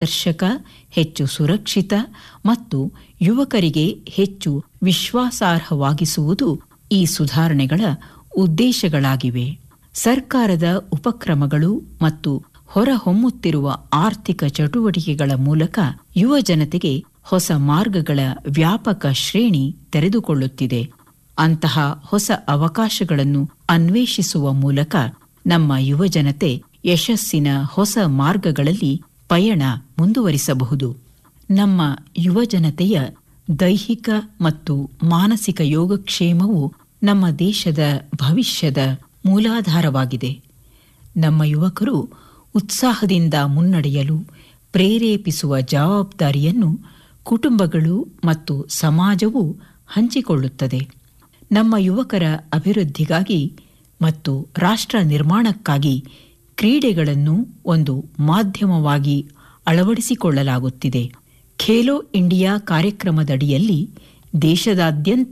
ಆಕರ್ಷಕ ಹೆಚ್ಚು ಸುರಕ್ಷಿತ ಮತ್ತು ಯುವಕರಿಗೆ ಹೆಚ್ಚು ವಿಶ್ವಾಸಾರ್ಹವಾಗಿಸುವುದು ಈ ಸುಧಾರಣೆಗಳ ಉದ್ದೇಶಗಳಾಗಿವೆ ಸರ್ಕಾರದ ಉಪಕ್ರಮಗಳು ಮತ್ತು ಹೊರಹೊಮ್ಮುತ್ತಿರುವ ಆರ್ಥಿಕ ಚಟುವಟಿಕೆಗಳ ಮೂಲಕ ಯುವ ಜನತೆಗೆ ಹೊಸ ಮಾರ್ಗಗಳ ವ್ಯಾಪಕ ಶ್ರೇಣಿ ತೆರೆದುಕೊಳ್ಳುತ್ತಿದೆ ಅಂತಹ ಹೊಸ ಅವಕಾಶಗಳನ್ನು ಅನ್ವೇಷಿಸುವ ಮೂಲಕ ನಮ್ಮ ಯುವಜನತೆ ಯಶಸ್ಸಿನ ಹೊಸ ಮಾರ್ಗಗಳಲ್ಲಿ ಪಯಣ ಮುಂದುವರಿಸಬಹುದು ನಮ್ಮ ಯುವಜನತೆಯ ದೈಹಿಕ ಮತ್ತು ಮಾನಸಿಕ ಯೋಗಕ್ಷೇಮವು ನಮ್ಮ ದೇಶದ ಭವಿಷ್ಯದ ಮೂಲಾಧಾರವಾಗಿದೆ ನಮ್ಮ ಯುವಕರು ಉತ್ಸಾಹದಿಂದ ಮುನ್ನಡೆಯಲು ಪ್ರೇರೇಪಿಸುವ ಜವಾಬ್ದಾರಿಯನ್ನು ಕುಟುಂಬಗಳು ಮತ್ತು ಸಮಾಜವು ಹಂಚಿಕೊಳ್ಳುತ್ತದೆ ನಮ್ಮ ಯುವಕರ ಅಭಿವೃದ್ಧಿಗಾಗಿ ಮತ್ತು ರಾಷ್ಟ್ರ ನಿರ್ಮಾಣಕ್ಕಾಗಿ ಕ್ರೀಡೆಗಳನ್ನು ಒಂದು ಮಾಧ್ಯಮವಾಗಿ ಅಳವಡಿಸಿಕೊಳ್ಳಲಾಗುತ್ತಿದೆ ಖೇಲೋ ಇಂಡಿಯಾ ಕಾರ್ಯಕ್ರಮದಡಿಯಲ್ಲಿ ದೇಶದಾದ್ಯಂತ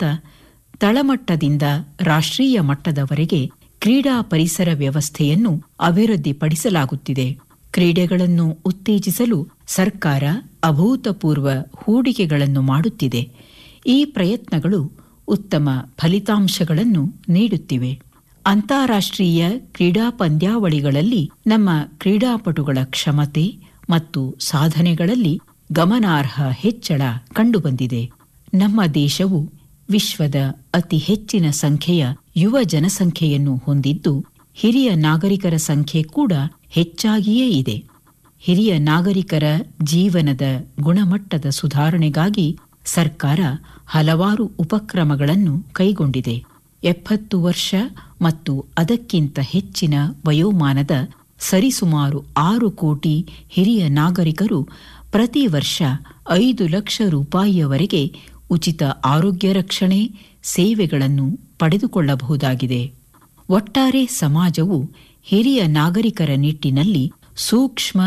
ತಳಮಟ್ಟದಿಂದ ರಾಷ್ಟ್ರೀಯ ಮಟ್ಟದವರೆಗೆ ಕ್ರೀಡಾ ಪರಿಸರ ವ್ಯವಸ್ಥೆಯನ್ನು ಅಭಿವೃದ್ಧಿಪಡಿಸಲಾಗುತ್ತಿದೆ ಕ್ರೀಡೆಗಳನ್ನು ಉತ್ತೇಜಿಸಲು ಸರ್ಕಾರ ಅಭೂತಪೂರ್ವ ಹೂಡಿಕೆಗಳನ್ನು ಮಾಡುತ್ತಿದೆ ಈ ಪ್ರಯತ್ನಗಳು ಉತ್ತಮ ಫಲಿತಾಂಶಗಳನ್ನು ನೀಡುತ್ತಿವೆ ಅಂತಾರಾಷ್ಟ್ರೀಯ ಕ್ರೀಡಾ ಪಂದ್ಯಾವಳಿಗಳಲ್ಲಿ ನಮ್ಮ ಕ್ರೀಡಾಪಟುಗಳ ಕ್ಷಮತೆ ಮತ್ತು ಸಾಧನೆಗಳಲ್ಲಿ ಗಮನಾರ್ಹ ಹೆಚ್ಚಳ ಕಂಡುಬಂದಿದೆ ನಮ್ಮ ದೇಶವು ವಿಶ್ವದ ಅತಿ ಹೆಚ್ಚಿನ ಸಂಖ್ಯೆಯ ಯುವ ಜನಸಂಖ್ಯೆಯನ್ನು ಹೊಂದಿದ್ದು ಹಿರಿಯ ನಾಗರಿಕರ ಸಂಖ್ಯೆ ಕೂಡ ಹೆಚ್ಚಾಗಿಯೇ ಇದೆ ಹಿರಿಯ ನಾಗರಿಕರ ಜೀವನದ ಗುಣಮಟ್ಟದ ಸುಧಾರಣೆಗಾಗಿ ಸರ್ಕಾರ ಹಲವಾರು ಉಪಕ್ರಮಗಳನ್ನು ಕೈಗೊಂಡಿದೆ ಎಪ್ಪತ್ತು ವರ್ಷ ಮತ್ತು ಅದಕ್ಕಿಂತ ಹೆಚ್ಚಿನ ವಯೋಮಾನದ ಸರಿಸುಮಾರು ಆರು ಕೋಟಿ ಹಿರಿಯ ನಾಗರಿಕರು ಪ್ರತಿ ವರ್ಷ ಐದು ಲಕ್ಷ ರೂಪಾಯಿಯವರೆಗೆ ಉಚಿತ ಆರೋಗ್ಯ ರಕ್ಷಣೆ ಸೇವೆಗಳನ್ನು ಪಡೆದುಕೊಳ್ಳಬಹುದಾಗಿದೆ ಒಟ್ಟಾರೆ ಸಮಾಜವು ಹಿರಿಯ ನಾಗರಿಕರ ನಿಟ್ಟಿನಲ್ಲಿ ಸೂಕ್ಷ್ಮ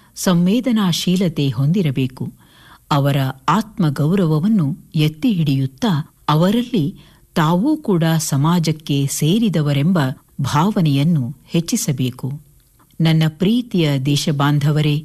ಸಂವೇದನಾಶೀಲತೆ ಹೊಂದಿರಬೇಕು ಅವರ ಆತ್ಮಗೌರವವನ್ನು ಎತ್ತಿ ಹಿಡಿಯುತ್ತಾ ಅವರಲ್ಲಿ ತಾವೂ ಕೂಡ ಸಮಾಜಕ್ಕೆ ಸೇರಿದವರೆಂಬ ಭಾವನೆಯನ್ನು ಹೆಚ್ಚಿಸಬೇಕು ನನ್ನ ಪ್ರೀತಿಯ ದೇಶಬಾಂಧವರೇ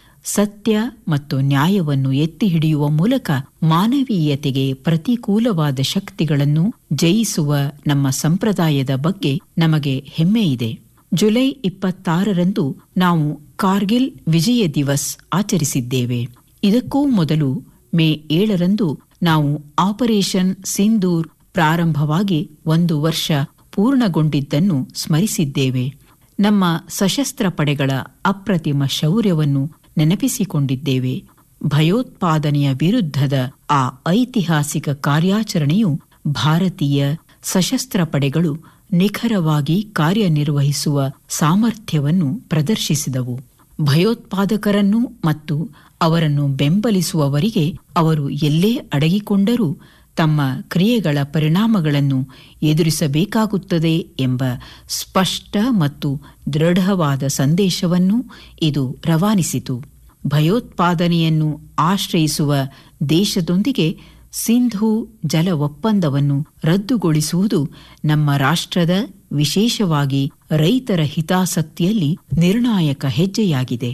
ಸತ್ಯ ಮತ್ತು ನ್ಯಾಯವನ್ನು ಎತ್ತಿ ಹಿಡಿಯುವ ಮೂಲಕ ಮಾನವೀಯತೆಗೆ ಪ್ರತಿಕೂಲವಾದ ಶಕ್ತಿಗಳನ್ನು ಜಯಿಸುವ ನಮ್ಮ ಸಂಪ್ರದಾಯದ ಬಗ್ಗೆ ನಮಗೆ ಹೆಮ್ಮೆಯಿದೆ ಜುಲೈ ಇಪ್ಪತ್ತಾರರಂದು ನಾವು ಕಾರ್ಗಿಲ್ ವಿಜಯ ದಿವಸ್ ಆಚರಿಸಿದ್ದೇವೆ ಇದಕ್ಕೂ ಮೊದಲು ಮೇ ಏಳರಂದು ನಾವು ಆಪರೇಷನ್ ಸಿಂಧೂರ್ ಪ್ರಾರಂಭವಾಗಿ ಒಂದು ವರ್ಷ ಪೂರ್ಣಗೊಂಡಿದ್ದನ್ನು ಸ್ಮರಿಸಿದ್ದೇವೆ ನಮ್ಮ ಸಶಸ್ತ್ರ ಪಡೆಗಳ ಅಪ್ರತಿಮ ಶೌರ್ಯವನ್ನು ನೆನಪಿಸಿಕೊಂಡಿದ್ದೇವೆ ಭಯೋತ್ಪಾದನೆಯ ವಿರುದ್ಧದ ಆ ಐತಿಹಾಸಿಕ ಕಾರ್ಯಾಚರಣೆಯು ಭಾರತೀಯ ಸಶಸ್ತ್ರ ಪಡೆಗಳು ನಿಖರವಾಗಿ ಕಾರ್ಯನಿರ್ವಹಿಸುವ ಸಾಮರ್ಥ್ಯವನ್ನು ಪ್ರದರ್ಶಿಸಿದವು ಭಯೋತ್ಪಾದಕರನ್ನು ಮತ್ತು ಅವರನ್ನು ಬೆಂಬಲಿಸುವವರಿಗೆ ಅವರು ಎಲ್ಲೇ ಅಡಗಿಕೊಂಡರೂ ತಮ್ಮ ಕ್ರಿಯೆಗಳ ಪರಿಣಾಮಗಳನ್ನು ಎದುರಿಸಬೇಕಾಗುತ್ತದೆ ಎಂಬ ಸ್ಪಷ್ಟ ಮತ್ತು ದೃಢವಾದ ಸಂದೇಶವನ್ನು ಇದು ರವಾನಿಸಿತು ಭಯೋತ್ಪಾದನೆಯನ್ನು ಆಶ್ರಯಿಸುವ ದೇಶದೊಂದಿಗೆ ಸಿಂಧೂ ಜಲ ಒಪ್ಪಂದವನ್ನು ರದ್ದುಗೊಳಿಸುವುದು ನಮ್ಮ ರಾಷ್ಟ್ರದ ವಿಶೇಷವಾಗಿ ರೈತರ ಹಿತಾಸಕ್ತಿಯಲ್ಲಿ ನಿರ್ಣಾಯಕ ಹೆಜ್ಜೆಯಾಗಿದೆ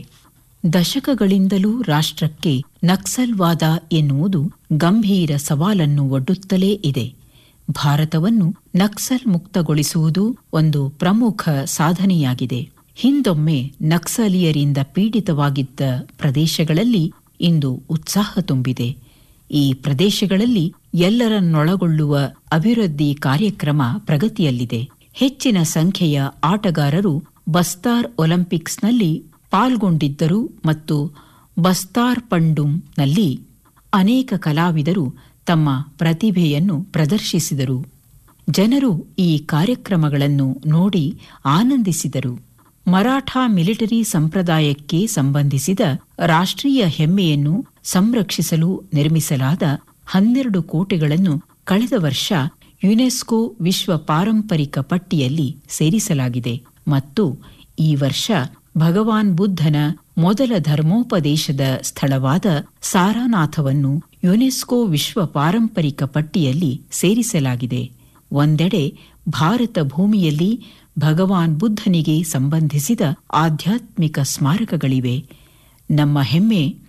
ದಶಕಗಳಿಂದಲೂ ರಾಷ್ಟ್ರಕ್ಕೆ ನಕ್ಸಲ್ವಾದ ಎನ್ನುವುದು ಗಂಭೀರ ಸವಾಲನ್ನು ಒಡ್ಡುತ್ತಲೇ ಇದೆ ಭಾರತವನ್ನು ನಕ್ಸಲ್ ಮುಕ್ತಗೊಳಿಸುವುದು ಒಂದು ಪ್ರಮುಖ ಸಾಧನೆಯಾಗಿದೆ ಹಿಂದೊಮ್ಮೆ ನಕ್ಸಲೀಯರಿಂದ ಪೀಡಿತವಾಗಿದ್ದ ಪ್ರದೇಶಗಳಲ್ಲಿ ಇಂದು ಉತ್ಸಾಹ ತುಂಬಿದೆ ಈ ಪ್ರದೇಶಗಳಲ್ಲಿ ಎಲ್ಲರನ್ನೊಳಗೊಳ್ಳುವ ಅಭಿವೃದ್ಧಿ ಕಾರ್ಯಕ್ರಮ ಪ್ರಗತಿಯಲ್ಲಿದೆ ಹೆಚ್ಚಿನ ಸಂಖ್ಯೆಯ ಆಟಗಾರರು ಬಸ್ತಾರ್ ಒಲಿಂಪಿಕ್ಸ್ನಲ್ಲಿ ಪಾಲ್ಗೊಂಡಿದ್ದರು ಮತ್ತು ಬಸ್ತಾರ್ ಪಂಡುಂನಲ್ಲಿ ಅನೇಕ ಕಲಾವಿದರು ತಮ್ಮ ಪ್ರತಿಭೆಯನ್ನು ಪ್ರದರ್ಶಿಸಿದರು ಜನರು ಈ ಕಾರ್ಯಕ್ರಮಗಳನ್ನು ನೋಡಿ ಆನಂದಿಸಿದರು ಮರಾಠ ಮಿಲಿಟರಿ ಸಂಪ್ರದಾಯಕ್ಕೆ ಸಂಬಂಧಿಸಿದ ರಾಷ್ಟ್ರೀಯ ಹೆಮ್ಮೆಯನ್ನು ಸಂರಕ್ಷಿಸಲು ನಿರ್ಮಿಸಲಾದ ಹನ್ನೆರಡು ಕೋಟೆಗಳನ್ನು ಕಳೆದ ವರ್ಷ ಯುನೆಸ್ಕೋ ವಿಶ್ವ ಪಾರಂಪರಿಕ ಪಟ್ಟಿಯಲ್ಲಿ ಸೇರಿಸಲಾಗಿದೆ ಮತ್ತು ಈ ವರ್ಷ ಭಗವಾನ್ ಬುದ್ಧನ ಮೊದಲ ಧರ್ಮೋಪದೇಶದ ಸ್ಥಳವಾದ ಸಾರಾನಾಥವನ್ನು ಯುನೆಸ್ಕೋ ವಿಶ್ವ ಪಾರಂಪರಿಕ ಪಟ್ಟಿಯಲ್ಲಿ ಸೇರಿಸಲಾಗಿದೆ ಒಂದೆಡೆ ಭಾರತ ಭೂಮಿಯಲ್ಲಿ ಭಗವಾನ್ ಬುದ್ಧನಿಗೆ ಸಂಬಂಧಿಸಿದ ಆಧ್ಯಾತ್ಮಿಕ ಸ್ಮಾರಕಗಳಿವೆ ನಮ್ಮ ಹೆಮ್ಮೆ